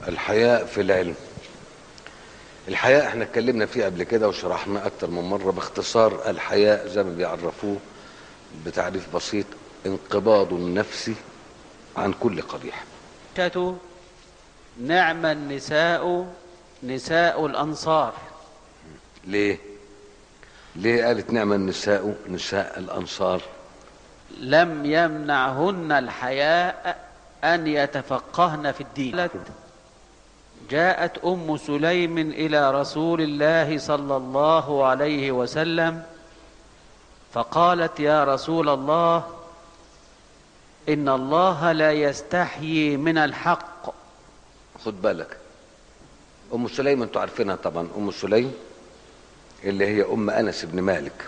الحياء في العلم الحياء احنا اتكلمنا فيه قبل كده وشرحنا اكتر من مرة باختصار الحياء زي ما بيعرفوه بتعريف بسيط انقباض النفس عن كل قبيح شتو نعم النساء نساء الأنصار ليه ليه قالت نعم النساء نساء الانصار لم يمنعهن الحياء أن يتفقهن في الدين جاءت أم سليم إلى رسول الله صلى الله عليه وسلم فقالت يا رسول الله إن الله لا يستحيي من الحق خد بالك ام سليم انتوا عارفينها طبعا ام سليم اللي هي ام انس بن مالك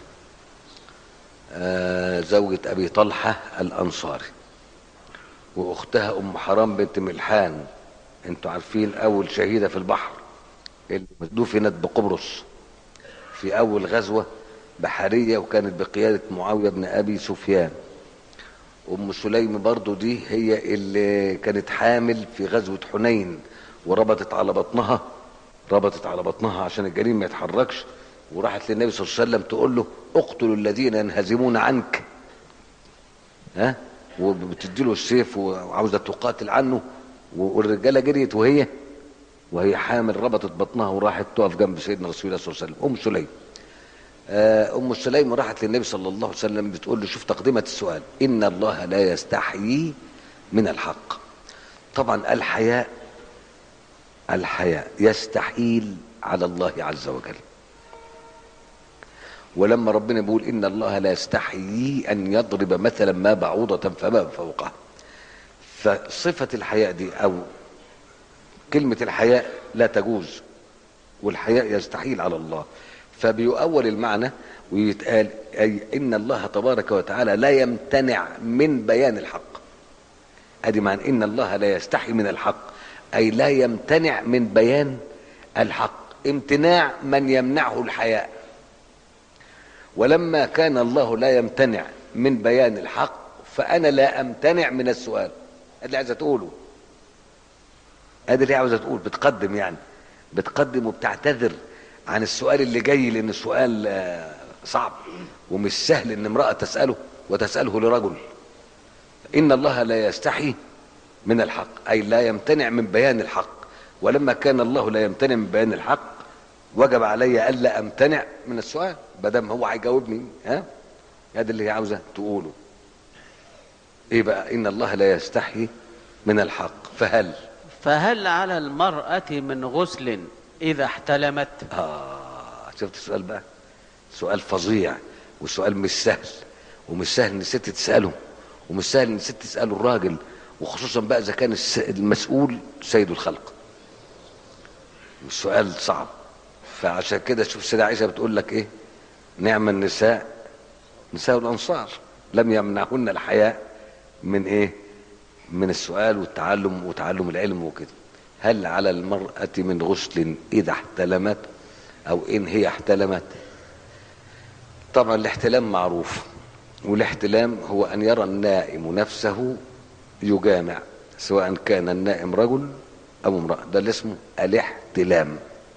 آه زوجة ابي طلحة الانصاري واختها ام حرام بنت ملحان انتوا عارفين اول شهيدة في البحر اللي دفنت بقبرص في اول غزوة بحرية وكانت بقيادة معاوية بن ابي سفيان ام سليم برضو دي هي اللي كانت حامل في غزوة حنين وربطت على بطنها ربطت على بطنها عشان الجنين ما يتحركش وراحت للنبي صلى الله عليه وسلم تقول له اقتلوا الذين ينهزمون عنك ها وبتدي له السيف وعاوزه تقاتل عنه والرجاله جريت وهي وهي حامل ربطت بطنها وراحت تقف جنب سيدنا رسول الله صلى الله عليه وسلم ام سليم آه، ام سليم راحت للنبي صلى الله عليه وسلم بتقول له شوف تقدمه السؤال ان الله لا يستحيي من الحق طبعا الحياء الحياء يستحيل على الله عز وجل ولما ربنا بيقول ان الله لا يستحيي ان يضرب مثلا ما بعوضة فما فوقها فصفة الحياء دي او كلمة الحياء لا تجوز والحياء يستحيل على الله فبيؤول المعنى ويتقال أي إن الله تبارك وتعالى لا يمتنع من بيان الحق أدي معنى إن الله لا يستحي من الحق أي لا يمتنع من بيان الحق امتناع من يمنعه الحياء ولما كان الله لا يمتنع من بيان الحق فأنا لا أمتنع من السؤال هذا اللي عايزة تقوله هذا اللي عاوزة تقول بتقدم يعني بتقدم وبتعتذر عن السؤال اللي جاي لأن السؤال آه، صعب ومش سهل ان امرأة تسأله وتسأله لرجل إن الله لا يستحي من الحق أي لا يمتنع من بيان الحق ولما كان الله لا يمتنع من بيان الحق وجب علي ألا أمتنع من السؤال بدم هو هيجاوبني ها هذا اللي هي عاوزة تقوله إيه بقى إن الله لا يستحي من الحق فهل فهل على المرأة من غسل إذا احتلمت آه شفت السؤال بقى سؤال فظيع وسؤال مش سهل ومش سهل ان الست تساله ومش سهل ان الست تساله الراجل وخصوصا بقى اذا كان الس- المسؤول سيد الخلق السؤال صعب فعشان كده شوف سيدة عائشة بتقول لك ايه نعم النساء نساء الانصار لم يمنعهن الحياء من ايه من السؤال والتعلم وتعلم العلم وكده هل على المرأة من غسل إذا احتلمت أو إن هي احتلمت طبعا الاحتلام معروف والاحتلام هو أن يرى النائم نفسه يجامع سواء كان النائم رجل أو امرأة ده اللي اسمه الاحتلام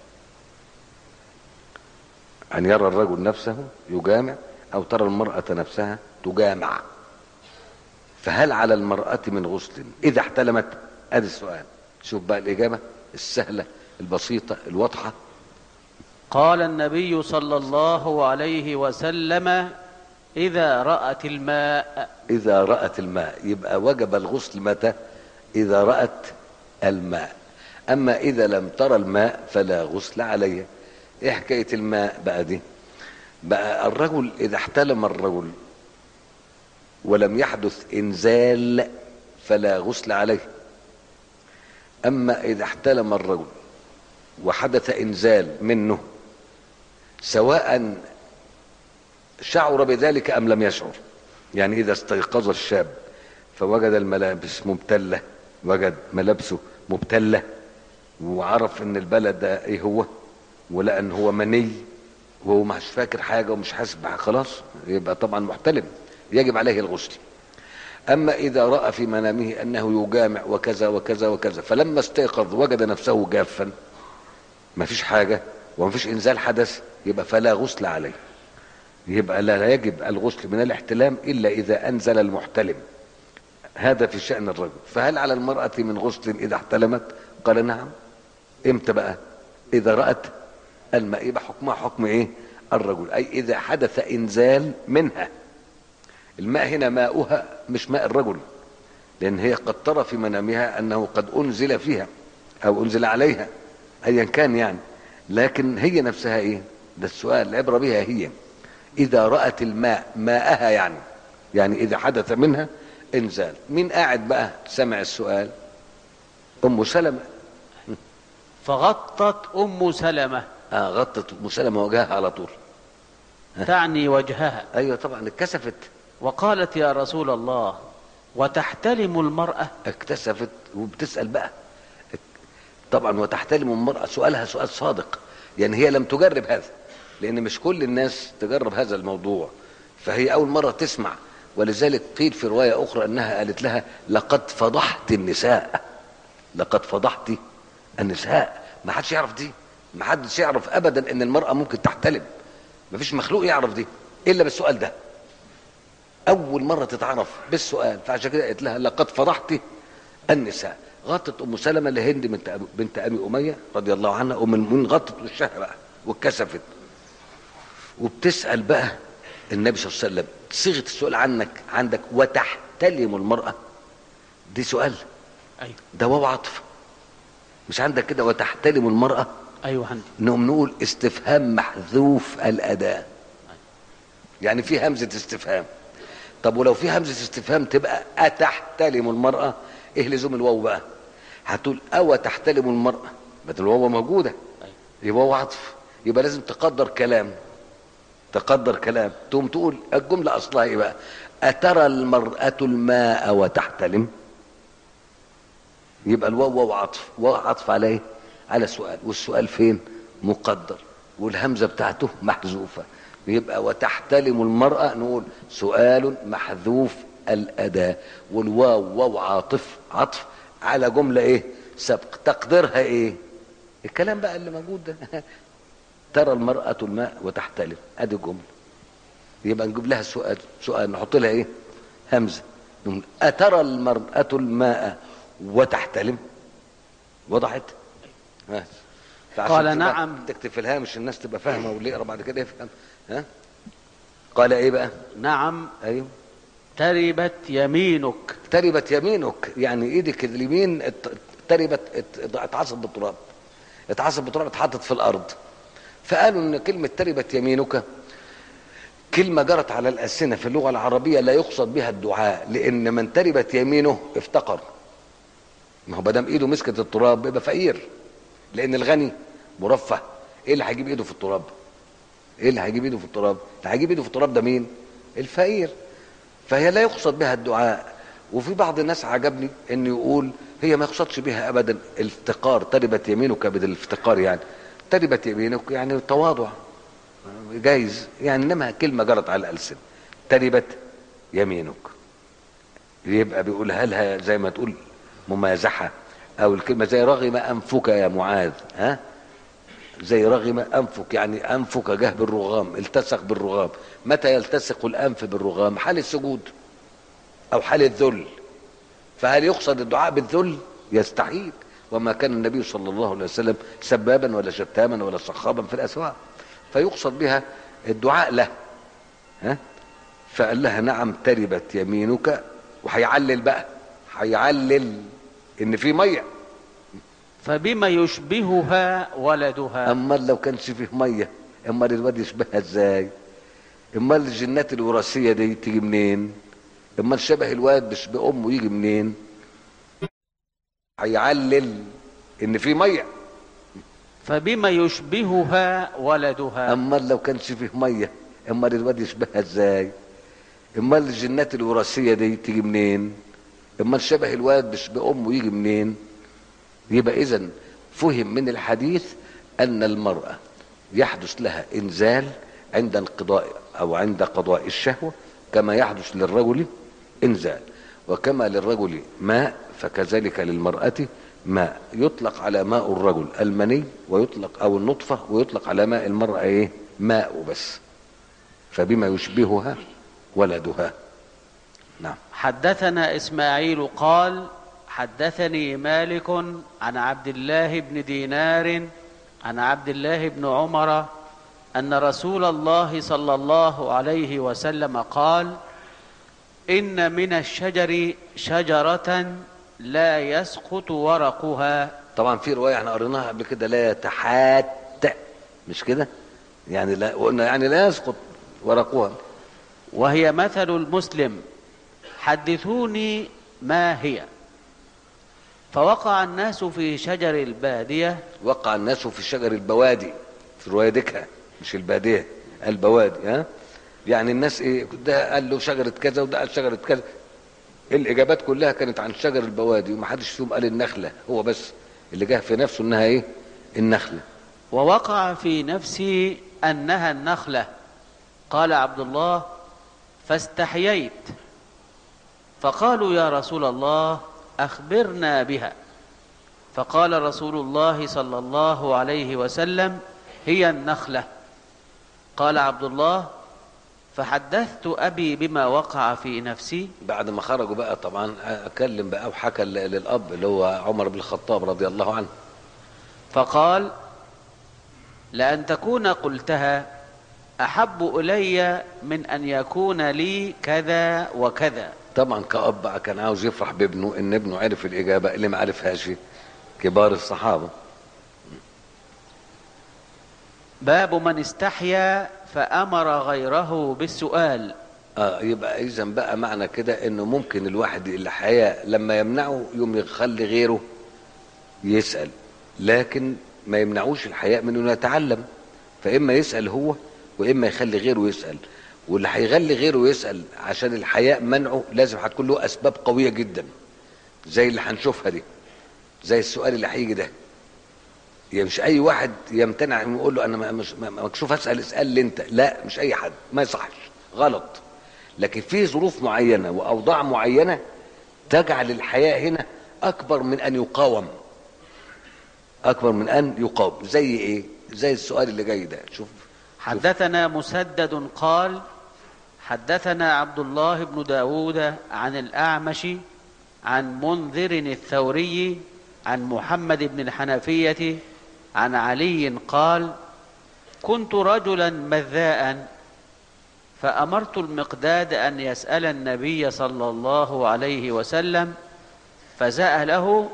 أن يرى الرجل نفسه يجامع أو ترى المرأة نفسها تجامع فهل على المرأة من غسل إذا احتلمت ادي السؤال شوف بقى الإجابة السهلة البسيطة الواضحة قال النبي صلى الله عليه وسلم إذا رأت الماء إذا رأت الماء يبقى وجب الغسل متى إذا رأت الماء أما إذا لم ترى الماء فلا غسل عليه إيه حكاية الماء بقى دي بقى الرجل إذا احتلم الرجل ولم يحدث إنزال فلا غسل عليه أما إذا احتلم الرجل وحدث إنزال منه سواء شعر بذلك أم لم يشعر يعني إذا استيقظ الشاب فوجد الملابس مبتلة وجد ملابسه مبتلة وعرف ان البلد ده ايه هو ولقى ان هو مني وهو مش فاكر حاجة ومش حاسس بحاجة خلاص يبقى طبعا محتلم يجب عليه الغسل أما إذا رأى في منامه أنه يجامع وكذا وكذا وكذا فلما استيقظ وجد نفسه جافا ما فيش حاجة وما فيش إنزال حدث يبقى فلا غسل عليه يبقى لا يجب الغسل من الاحتلام إلا إذا أنزل المحتلم هذا في شأن الرجل فهل على المرأة من غسل إذا احتلمت قال نعم امتى بقى إذا رأت الماء يبقى حكمها حكم إيه الرجل أي إذا حدث إنزال منها الماء هنا ماؤها مش ماء الرجل لأن هي قد ترى في منامها أنه قد أنزل فيها أو أنزل عليها أيا كان يعني لكن هي نفسها إيه ده السؤال العبرة بها هي إذا رأت الماء ماءها يعني يعني إذا حدث منها إنزال مين قاعد بقى سمع السؤال أم سلمة فغطت أم سلمة آه غطت أم سلمة وجهها على طول تعني وجهها أيوة طبعا اتكسفت وقالت يا رسول الله وتحتلم المرأة اكتسفت وبتسأل بقى طبعا وتحتلم المرأة سؤالها سؤال صادق يعني هي لم تجرب هذا لأن مش كل الناس تجرب هذا الموضوع فهي أول مرة تسمع ولذلك قيل في رواية أخرى أنها قالت لها لقد فضحت النساء لقد فضحت النساء ما حدش يعرف دي ما حدش يعرف أبدا أن المرأة ممكن تحتلم ما فيش مخلوق يعرف دي إلا بالسؤال ده أول مرة تتعرف بالسؤال فعشان كده قالت لها لقد فضحت النساء غطت ام سلمه لهند بنت أبي بنت ابي اميه رضي الله عنها ام المؤمنين غطت وشها بقى واتكسفت وبتسال بقى النبي صلى الله عليه وسلم صيغه السؤال عنك عندك وتحتلم المراه دي سؤال أيوة ده واو عطف مش عندك كده وتحتلم المراه أيوة عندي انهم نقول استفهام محذوف الاداء يعني في همزه استفهام طب ولو في همزه استفهام تبقى اتحتلم المراه ايه لزوم الواو بقى هتقول او تحتلم المراه بدل الواو موجوده يبقى واو عطف يبقى لازم تقدر كلام تقدر كلام تقوم تقول الجمله اصلها ايه بقى اترى المراه الماء وتحتلم يبقى الواو واو عطف واو عطف على ايه على سؤال والسؤال فين مقدر والهمزه بتاعته محذوفه يبقى وتحتلم المرأة نقول سؤال محذوف الأداء والواو واو عاطف عطف على جملة إيه سبق تقديرها إيه الكلام بقى اللي موجود ده ترى المرأة الماء وتحتلم أدي جملة يبقى نجيب لها سؤال سؤال نحط لها إيه همزة نقول أترى المرأة الماء وتحتلم وضحت ماشي. فعشان قال تبقى نعم. تكتب في الهامش الناس تبقى فاهمه واللي يقرا بعد كده يفهم ها قال ايه بقى نعم ايوه تربت يمينك تربت يمينك يعني ايدك اليمين ات- تربت ات- اتعصب بالتراب اتعصب بالتراب اتحطت في الارض فقالوا ان كلمه تربت يمينك كلمه جرت على الالسنه في اللغه العربيه لا يقصد بها الدعاء لان من تربت يمينه افتقر ما هو ما دام ايده مسكت التراب يبقى فقير لان الغني مرفه ايه اللي هيجيب ايده في التراب ايه اللي هيجيب ايده في التراب اللي هيجيب ايده في التراب ده مين الفقير فهي لا يقصد بها الدعاء وفي بعض الناس عجبني انه يقول هي ما يقصدش بها ابدا الافتقار تربت يمينك بالافتقار يعني تربت يمينك يعني تواضع جايز يعني انما كلمه جرت على الالسن تربت يمينك يبقى بيقولها لها زي ما تقول ممازحه او الكلمه زي رغم انفك يا معاذ ها زي رغم انفك يعني انفك جه بالرغام التصق بالرغام متى يلتصق الانف بالرغام حال السجود او حال الذل فهل يقصد الدعاء بالذل يستحيل وما كان النبي صلى الله عليه وسلم سبابا ولا شتاما ولا صخابا في الاسواق فيقصد بها الدعاء له ها فقال لها نعم تربت يمينك وهيعلل بقى هيعلل ان في ميه فبما يشبهها ولدها اما لو كانش فيه ميه اما الواد يشبهها ازاي اما الجنات الوراثيه دي تيجي منين اما شبه الواد مش بامه يجي منين هيعلل ان في ميه فبما يشبهها ولدها اما لو كانش فيه ميه اما الواد يشبهها ازاي اما الجنات الوراثيه دي تيجي منين اما شبه الواد مش بامه يجي منين يبقى اذا فهم من الحديث ان المراه يحدث لها انزال عند انقضاء او عند قضاء الشهوه كما يحدث للرجل انزال وكما للرجل ماء فكذلك للمرأة ماء يطلق على ماء الرجل المني ويطلق أو النطفة ويطلق على ماء المرأة إيه ماء بس فبما يشبهها ولدها نعم حدثنا اسماعيل قال حدثني مالك عن عبد الله بن دينار عن عبد الله بن عمر ان رسول الله صلى الله عليه وسلم قال ان من الشجر شجره لا يسقط ورقها طبعا في رواية احنا قريناها قبل كده لا يتحات مش كده يعني لا قلنا يعني لا يسقط ورقها وهي مثل المسلم حدثوني ما هي فوقع الناس في شجر الباديه وقع الناس في شجر البوادي في رواية ديكها مش البادية البوادي ها يعني الناس ايه ده قال له شجرة كذا وده قال شجرة كذا الإجابات كلها كانت عن شجر البوادي ومحدش فيهم قال النخلة هو بس اللي جه في نفسه إنها إيه النخلة ووقع في نفسي انها النخله قال عبد الله فاستحييت فقالوا يا رسول الله اخبرنا بها فقال رسول الله صلى الله عليه وسلم هي النخله قال عبد الله فحدثت ابي بما وقع في نفسي بعد ما خرجوا بقى طبعا أكلم بقى وحكى ل- للأب اللي هو عمر بن الخطاب رضي الله عنه فقال لأن تكون قلتها أحب إلي من أن يكون لي كذا وكذا طبعا كأب بقى كان عاوز يفرح بابنه إن ابنه عرف الإجابة اللي ما عرفهاش كبار الصحابة باب من استحيا فأمر غيره بالسؤال اه يبقى اذا بقى معنى كده انه ممكن الواحد الحياة لما يمنعه يوم يخلي غيره يسأل لكن ما يمنعوش الحياء من انه يتعلم فاما يسأل هو واما يخلي غيره يسأل واللي هيخلي غيره يسأل عشان الحياء منعه لازم هتكون له اسباب قوية جدا زي اللي هنشوفها دي زي السؤال اللي هيجي ده يعني مش اي واحد يمتنع انه يقول له انا ما- مش ما- مكشوف اسال اسال لي انت لا مش اي حد ما يصحش غلط لكن في ظروف معينه واوضاع معينه تجعل الحياء هنا اكبر من ان يقاوم اكبر من ان يقاوم زي ايه زي السؤال اللي جاي ده شوف حدثنا مسدد قال حدثنا عبد الله بن داود عن الأعمش عن منذر الثوري عن محمد بن الحنفية عن علي قال كنت رجلا مذاء فأمرت المقداد أن يسأل النبي صلى الله عليه وسلم فسأله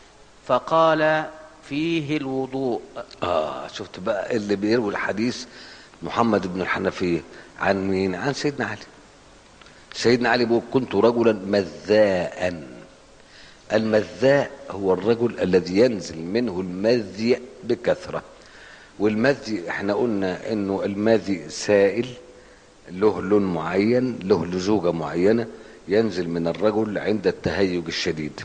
فقال فيه الوضوء اه شفت بقى اللي بيروي الحديث محمد بن الحنفية عن مين عن سيدنا علي سيدنا علي بيقول كنت رجلا مذاء المذاء هو الرجل الذي ينزل منه المذي بكثرة والمذي احنا قلنا انه المذي سائل له لون معين له لزوجة معينة ينزل من الرجل عند التهيج الشديد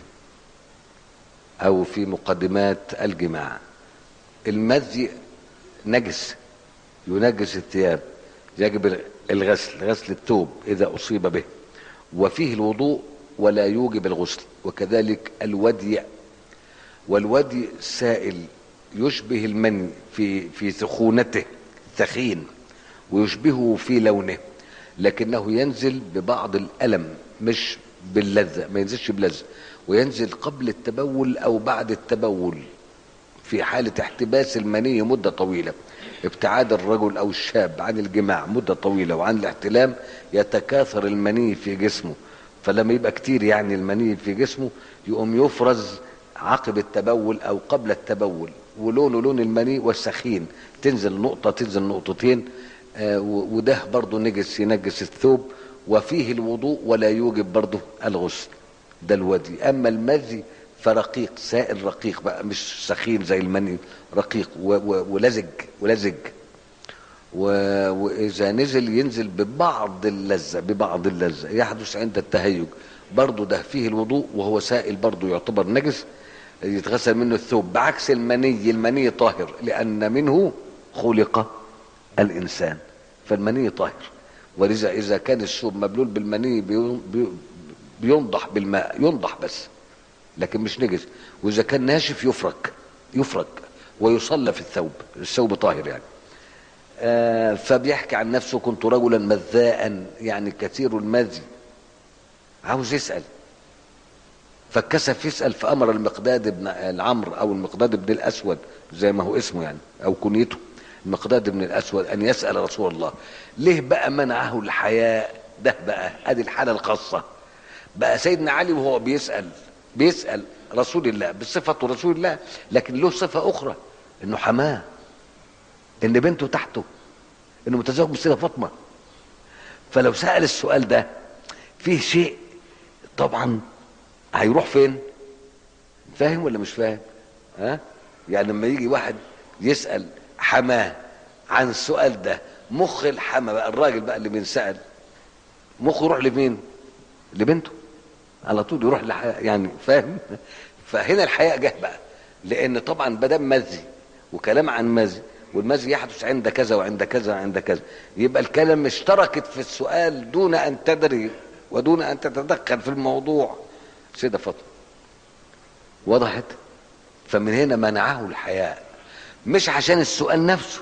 او في مقدمات الجماع المذي نجس ينجس الثياب يجب الغسل غسل الثوب اذا اصيب به وفيه الوضوء ولا يوجب الغسل وكذلك الودي والودي سائل يشبه المني في في سخونته ثخين ويشبهه في لونه لكنه ينزل ببعض الألم مش باللذة ما ينزلش بلذة وينزل قبل التبول أو بعد التبول في حالة احتباس المني مدة طويلة ابتعاد الرجل أو الشاب عن الجماع مدة طويلة وعن الاحتلام يتكاثر المني في جسمه فلما يبقى كتير يعني المني في جسمه يقوم يفرز عقب التبول أو قبل التبول ولونه لون المني والسخين تنزل نقطة تنزل نقطتين آه، و- وده برضه نجس ينجس الثوب وفيه الوضوء ولا يوجب برضه الغسل ده الودي اما المذي فرقيق سائل رقيق بقى مش سخين زي المني رقيق و- و- ولزج ولزج و- واذا نزل ينزل ببعض اللذه ببعض اللذه يحدث عند التهيج برضه ده فيه الوضوء وهو سائل برضه يعتبر نجس يتغسل منه الثوب بعكس المني المني طاهر لان منه خلق الانسان فالمني طاهر ولذا اذا كان الثوب مبلول بالمني بي- بي- بينضح بالماء ينضح بس لكن مش نجس واذا كان ناشف يفرك يفرك ويصلى في الثوب الثوب طاهر يعني آه فبيحكي عن نفسه كنت رجلا مذاء يعني كثير المذي عاوز يسأل فاتكسف يسأل فأمر المقداد بن العمر أو المقداد بن الأسود زي ما هو اسمه يعني أو كنيته المقداد بن الأسود أن يسأل رسول الله ليه بقى منعه الحياء ده بقى ادي الحالة الخاصة بقى سيدنا علي وهو بيسأل بيسأل رسول الله بصفة رسول الله لكن له صفة أخرى إنه حماه إن بنته تحته إنه متزوج بالسيدة فاطمة فلو سأل السؤال ده فيه شيء طبعا هيروح فين فاهم ولا مش فاهم ها يعني لما يجي واحد يسأل حماه عن السؤال ده مخ الحما بقى الراجل بقى اللي بينسأل مخه يروح لمين لبنته على طول يروح لح... يعني فاهم فهنا الحياء جه بقى لان طبعا بدل مزي وكلام عن مزي والمزي يحدث عند كذا وعند كذا وعند كذا يبقى الكلام اشتركت في السؤال دون ان تدري ودون ان تتدخل في الموضوع سيدة فاطمة وضحت فمن هنا منعه الحياء مش عشان السؤال نفسه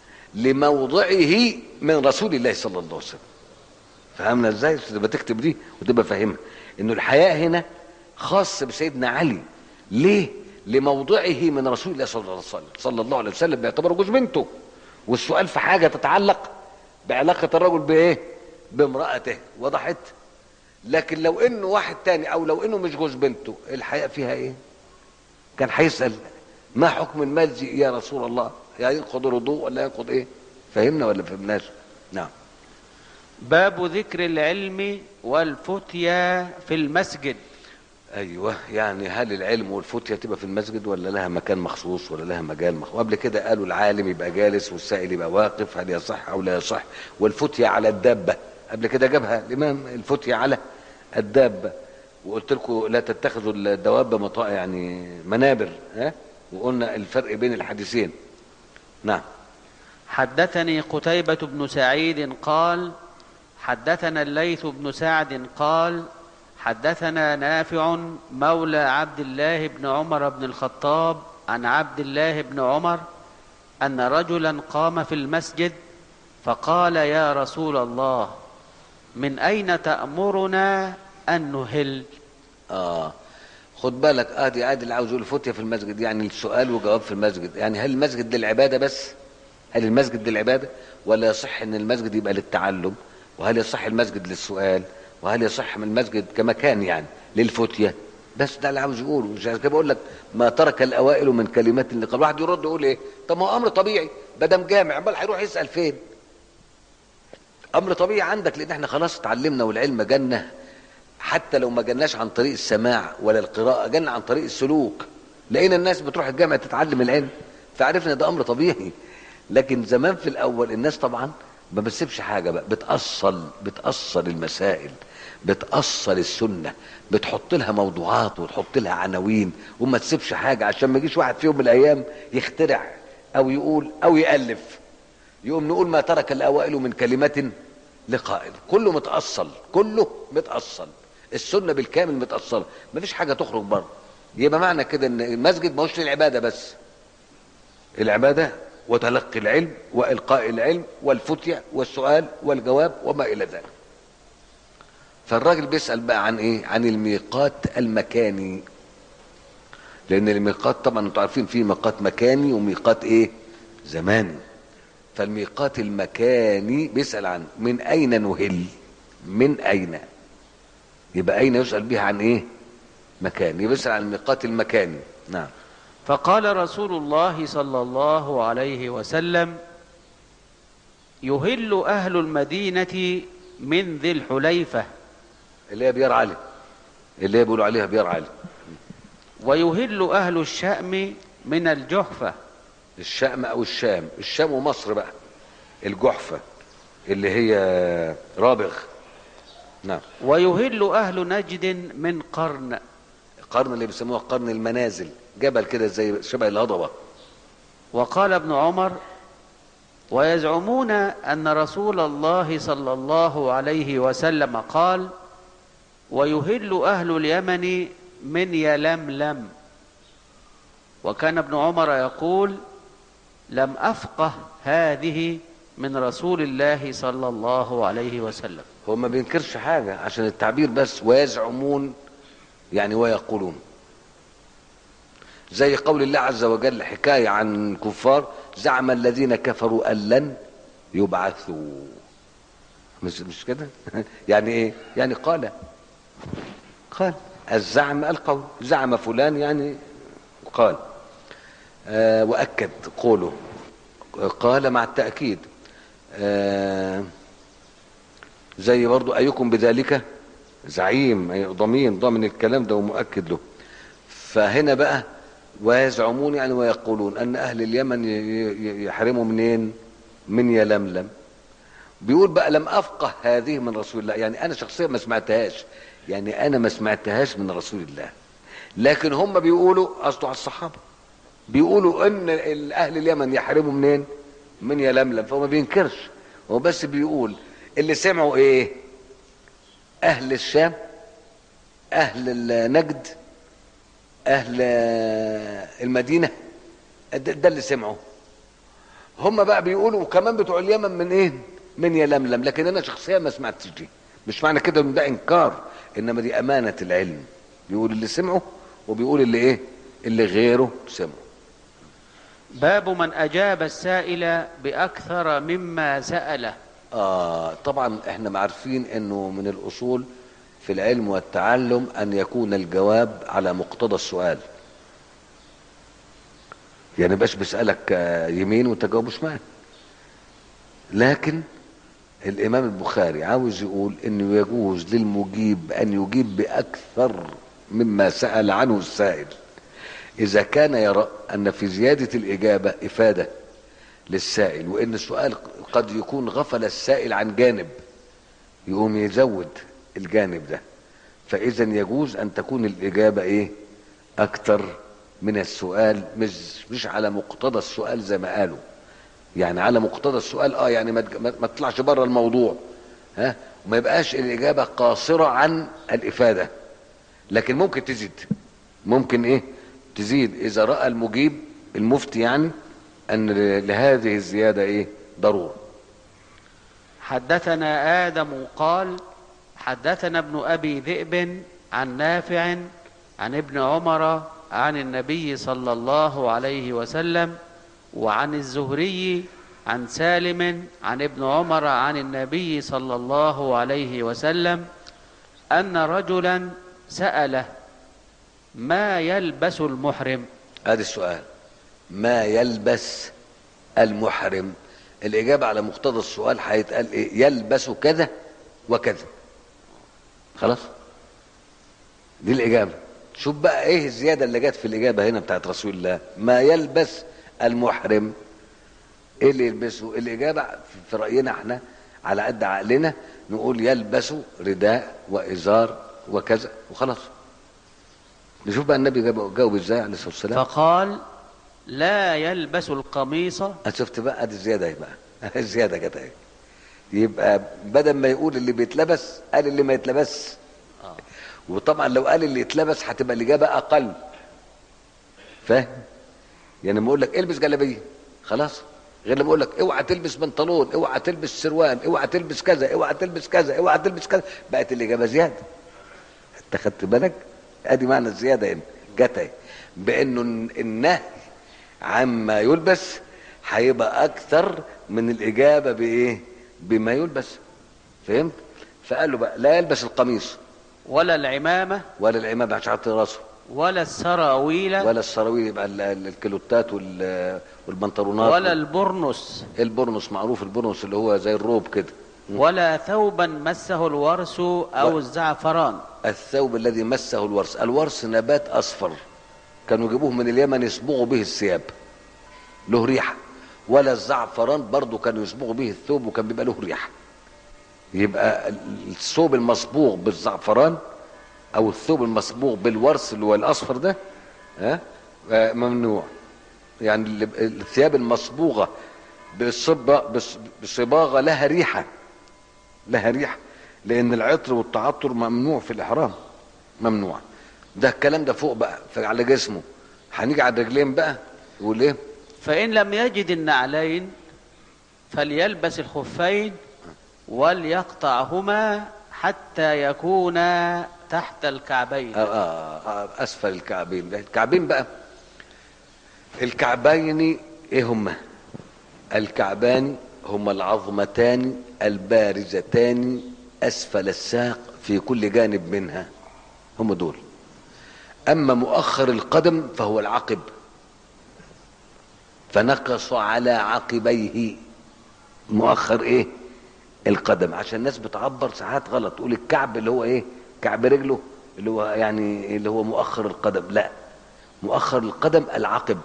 لموضعه من رسول الله صلى الله عليه وسلم فهمنا ازاي تبقى تكتب دي وتبقى فاهمها انه الحياء هنا خاص بسيدنا علي ليه لموضعه من رسول الله صلى الله عليه وسلم صلى الله عليه وسلم بيعتبره جوز بنته والسؤال في حاجه تتعلق بعلاقه الرجل بايه بامراته وضحت لكن لو انه واحد تاني او لو انه مش جوز بنته الحياء فيها ايه كان هيسال ما حكم الملجئ يا رسول الله يا ينقض الوضوء ولا ينقض ايه فهمنا ولا فهمناش نعم باب ذكر العلم والفتيا في المسجد ايوه يعني هل العلم والفتية تبقى في المسجد ولا لها مكان مخصوص ولا لها مجال مخصوص قبل كده قالوا العالم يبقى جالس والسائل يبقى واقف هل يصح او لا يصح والفتية على الدابة قبل كده جابها الامام الفتية على الدابة وقلت لكم لا تتخذوا الدواب مطاع يعني منابر ها وقلنا الفرق بين الحديثين نعم حدثني قتيبة بن سعيد قال حدثنا الليث بن سعد قال حدثنا نافع مولى عبد الله بن عمر بن الخطاب عن عبد الله بن عمر ان رجلا قام في المسجد فقال يا رسول الله من اين تامرنا ان نهل اه خد بالك ادي ادي اللي عاوز يقول فتية في المسجد يعني السؤال وجواب في المسجد يعني هل المسجد للعبادة بس هل المسجد للعبادة ولا يصح ان المسجد يبقى للتعلم وهل يصح المسجد للسؤال وهل يصح من المسجد كمكان يعني للفتية بس ده اللي عاوز يقوله مش عشان كده بقول لك ما ترك الاوائل من كلمات اللي قبل واحد يرد يقول ايه طب ما هو امر طبيعي بدم جامع امال هيروح يسال فين امر طبيعي عندك لان احنا خلاص اتعلمنا والعلم جنه حتى لو ما جناش عن طريق السماع ولا القراءه جنة عن طريق السلوك لقينا الناس بتروح الجامع تتعلم العلم فعرفنا ده امر طبيعي لكن زمان في الاول الناس طبعا ما بتسيبش حاجه بقى بتاصل بتاصل المسائل بتاصل السنه بتحط لها موضوعات وتحط لها عناوين وما تسيبش حاجه عشان ما يجيش واحد في يوم من الايام يخترع او يقول او يالف يقوم نقول ما ترك الاوائل من كلمه لقائل كله متاصل كله متاصل السنه بالكامل متاصله ما فيش حاجه تخرج بره يبقى معنى كده ان المسجد ما هوش للعباده بس العباده وتلقي العلم والقاء العلم والفتية والسؤال والجواب وما الى ذلك فالراجل بيسال بقى عن ايه عن الميقات المكاني لان الميقات طبعا انتوا عارفين في ميقات مكاني وميقات ايه زماني فالميقات المكاني بيسال عن من اين نهل من اين يبقى اين يسال بها عن ايه مكان يبقى يسال عن الميقات المكاني نعم فقال رسول الله صلى الله عليه وسلم يهل اهل المدينه من ذي الحليفه اللي هي بيار علي اللي هي بيقولوا عليها بيار علي ويهل اهل الشام من الجحفه الشام او الشام الشام ومصر بقى الجحفة اللي هي رابغ نعم ويهل اهل نجد من قرن القرن اللي بيسموها قرن المنازل جبل كده زي شبه الهضبة وقال ابن عمر ويزعمون ان رسول الله صلى الله عليه وسلم قال ويهل أهل اليمن من يلملم وكان ابن عمر يقول لم أفقه هذه من رسول الله صلى الله عليه وسلم هو ما بينكرش حاجة عشان التعبير بس ويزعمون يعني ويقولون زي قول الله عز وجل حكاية عن الكفار زعم الذين كفروا أن لن يبعثوا مش مش كده يعني ايه يعني قال قال الزعم القول زعم فلان يعني قال آه وأكد قوله قال مع التأكيد آه زي برضو أيكم بذلك زعيم أي ضمين ضامن الكلام ده ومؤكد له فهنا بقى ويزعمون يعني ويقولون أن أهل اليمن ي- ي- يحرموا منين من يلملم بيقول بقى لم أفقه هذه من رسول الله يعني أنا شخصيا ما سمعتهاش يعني أنا ما سمعتهاش من رسول الله لكن هم بيقولوا قصده على الصحابة بيقولوا ان ال- اهل اليمن يحرموا منين من يلملم فهو ما بينكرش هو بس بيقول اللي سمعوا ايه اهل الشام اهل النجد اهل المدينه ده ده اللي سمعوا هم بقى بيقولوا كمان بتوع اليمن من ايه من يلملم لكن انا شخصيا ما سمعتش دي مش معنى كده ان ده انكار انما دي امانه العلم بيقول اللي سمعوا وبيقول اللي ايه اللي غيره سمعوا باب من أجاب السائل بأكثر مما سأله آه طبعا احنا عارفين انه من الاصول في العلم والتعلم ان يكون الجواب على مقتضى السؤال يعني باش بيسألك آه، يمين وانت جاوبه شمال لكن الامام البخاري عاوز يقول انه يجوز للمجيب ان يجيب باكثر مما سأل عنه السائل اذا كان يرى ان في زيادة الاجابة افادة للسائل وان السؤال قد يكون غفل السائل عن جانب يقوم يزود الجانب ده فاذا يجوز ان تكون الاجابه ايه اكتر من السؤال مش مش على مقتضى السؤال زي ما قالوا يعني على مقتضى السؤال اه يعني ما تج- ما ما تطلعش بره الموضوع ها وما يبقاش الاجابه قاصره عن الافاده لكن ممكن تزيد ممكن ايه تزيد اذا راى المجيب المفتي يعني ان ل- لهذه الزياده ايه ضروره حدثنا آدم قال حدثنا ابن أبي ذئب عن نافع عن ابن عمر عن النبي صلى الله عليه وسلم وعن الزهري عن سالم عن ابن عمر عن النبي صلى الله عليه وسلم أن رجلا سأله ما يلبس المحرم ادي السؤال ما يلبس المحرم الاجابه على مقتضى السؤال هيتقال ايه يلبس كذا وكذا خلاص دي الاجابه شوف بقى ايه الزياده اللي جت في الاجابه هنا بتاعت رسول الله ما يلبس المحرم ايه اللي يلبسه الاجابه في- في راينا احنا على قد عقلنا نقول يلبس رداء وازار وكذا وخلاص نشوف بقى النبي جاوب جاوب ازاي عليه الصلاه والسلام فقال لا يلبس القميص شفت بقى ادي الزياده اهي بقى الزياده جت اهي يبقى بدل ما يقول اللي بيتلبس قال اللي ما يتلبس آه. وطبعا لو قال اللي يتلبس هتبقى الاجابه اقل فاهم يعني لما اقول لك البس جلابيه خلاص غير لما اقول لك اوعى تلبس بنطلون اوعى تلبس سروال اوعى تلبس كذا اوعى تلبس كذا اوعى تلبس كذا بقت الاجابه زياده انت خدت بالك ادي معنى الزياده هنا جت اهي بانه النهي عما يلبس هيبقى اكثر من الاجابه بايه بما يلبس فهمت فقال له بقى لا يلبس القميص ولا العمامة ولا العمامه عشان يغطي راسه ولا السراويل ولا السراويل يبقى ال- ال- الكيلوتات وال- والبنطلونات ولا البرنس البرنس معروف البرنس اللي هو زي الروب كده ولا ثوبا مسه الورس أو و- الزعفران الثوب الذي مسه الورس الورس نبات اصفر كانوا يجيبوه من اليمن يصبغوا به الثياب له ريحه ولا الزعفران برضه كانوا يصبغوا به الثوب وكان بيبقى له ريحه يبقى ال- الثوب المصبوغ بالزعفران او الثوب المصبوغ بالورس اللي هو الاصفر ده ها آه، ممنوع يعني اللي- الثياب المصبوغه بالصبغه بص- بصباغه لها ريحه لها ريحه لان العطر والتعطر ممنوع في الاحرام ممنوع ده الكلام ده فوق بقى على جسمه هنيجي على الرجلين بقى يقول ايه فإن لم يجد النعلين فليلبس الخفين وليقطعهما حتى يكونا تحت الكعبين آه آه آه اسفل الكعبين ده الكعبين بقى الكعبين ايه هما الكعبان هما العظمتان البارزتان اسفل الساق في كل جانب منها هم دول اما مؤخر القدم فهو العقب فنقص على عقبيه مؤخر ايه القدم عشان الناس بتعبر ساعات غلط تقول الكعب اللي هو ايه كعب رجله اللي هو يعني اللي هو مؤخر القدم لا مؤخر القدم العقب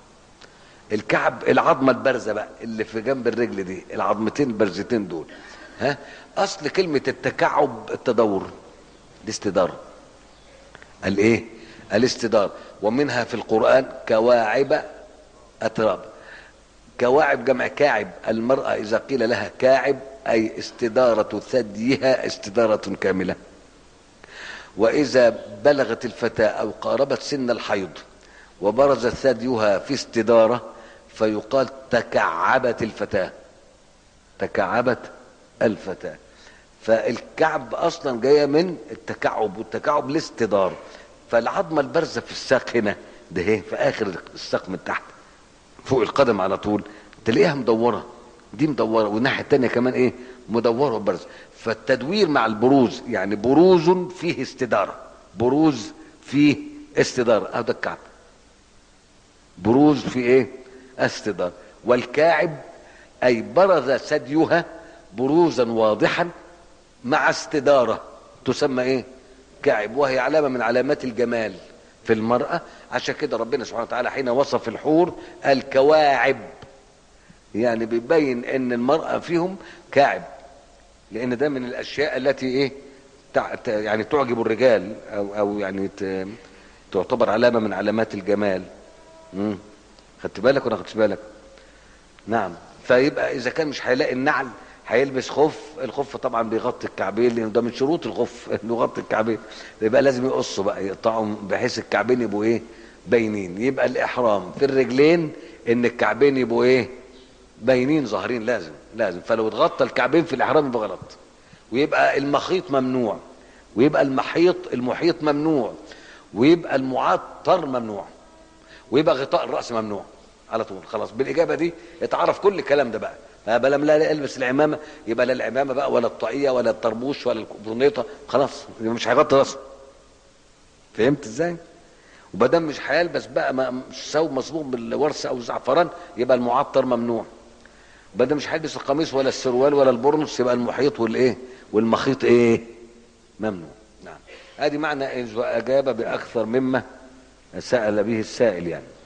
الكعب العظمه البارزه بقى اللي في جنب الرجل دي العظمتين البارزتين دول ها اصل كلمه التكعب التدور الاستداره الايه الاستدار ومنها في القران كواعب اتراب كواعب جمع كاعب المراه اذا قيل لها كاعب اي استداره ثديها استداره كامله واذا بلغت الفتاه او قاربت سن الحيض وبرز ثديها في استداره فيقال تكعبت الفتاه تكعبت الفتاه فالكعب اصلا جايه من التكعب والتكعب الاستدار فالعظمه البارزه في الساق هنا ده ايه في اخر الساق من تحت فوق القدم على طول تلاقيها مدوره دي مدوره والناحيه الثانيه كمان ايه مدوره وبارزه فالتدوير مع البروز يعني بروز فيه استداره بروز فيه استداره هذا الكعب بروز في ايه استداره والكاعب اي برز ثديها بروزا واضحا مع استداره تسمى ايه كعب وهي علامه من علامات الجمال في المراه عشان كده ربنا سبحانه وتعالى حين وصف الحور الكواعب يعني بيبين ان المراه فيهم كاعب لان ده من الاشياء التي ايه تع... ت- يعني تعجب الرجال او او يعني ت... تعتبر علامه من علامات الجمال امم خدت بالك ولا خدتش بالك نعم فيبقى اذا كان مش هيلاقي النعل هيلبس خف الخف طبعا بيغطي الكعبين لان ده من شروط الخف انه يغطي الكعبين يبقى لازم يقصوا بقى يقطعهم بحيث الكعبين يبقوا ايه باينين يبقى الاحرام في الرجلين ان الكعبين يبقوا ايه باينين ظاهرين لازم لازم فلو اتغطى الكعبين في الاحرام يبقى غلط ويبقى المخيط ممنوع ويبقى المحيط المحيط ممنوع ويبقى المعطر ممنوع ويبقى غطاء الراس ممنوع على طول خلاص بالاجابه دي اتعرف كل الكلام ده بقى بقى لما لا البس العمامه يبقى لا العمامه بقى ولا الطاقيه ولا الطربوش ولا البرنيطه خلاص يبقى مش هيغطي راسه فهمت ازاي؟ وبدام مش هيلبس بقى ما- مش ثوب مصبوغ بالورس او الزعفران يبقى المعطر ممنوع بدل مش هيلبس القميص ولا السروال ولا البرنس يبقى المحيط والايه والمخيط ايه ممنوع نعم ادي معنى إذ اجاب باكثر مما سال به السائل يعني